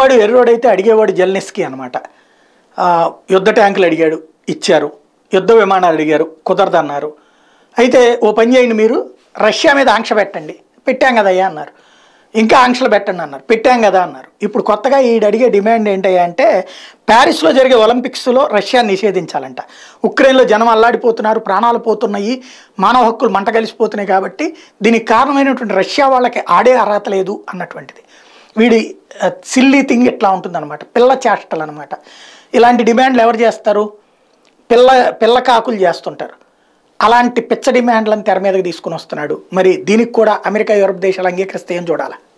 అడిగేవాడు ఎర్రోడైతే అడిగేవాడు జెల్నిస్కి అనమాట యుద్ధ ట్యాంకులు అడిగాడు ఇచ్చారు యుద్ధ విమానాలు అడిగారు కుదరదన్నారు అయితే ఓ పని చేయండి మీరు రష్యా మీద ఆంక్ష పెట్టండి పెట్టాం కదయ్యా అన్నారు ఇంకా ఆంక్షలు పెట్టండి అన్నారు పెట్టాం కదా అన్నారు ఇప్పుడు కొత్తగా ఈడు అడిగే డిమాండ్ ఏంటయ్యా అంటే ప్యారిస్లో జరిగే ఒలింపిక్స్లో రష్యా నిషేధించాలంట ఉక్రెయిన్లో జనం అల్లాడిపోతున్నారు ప్రాణాలు పోతున్నాయి మానవ హక్కులు మంట కలిసిపోతున్నాయి కాబట్టి దీనికి కారణమైనటువంటి రష్యా వాళ్ళకి ఆడే అర్హత లేదు అన్నటువంటిది వీడి సిల్లీ థింగ్ ఇట్లా ఉంటుందన్నమాట పిల్ల చేష్టలు అనమాట ఇలాంటి డిమాండ్లు ఎవరు చేస్తారు పిల్ల పిల్ల కాకులు చేస్తుంటారు అలాంటి పిచ్చ డిమాండ్లను తెర మీదకి తీసుకుని వస్తున్నాడు మరి దీనికి కూడా అమెరికా యూరప్ దేశాలు అంగీకరిస్తే ఏం చూడాలి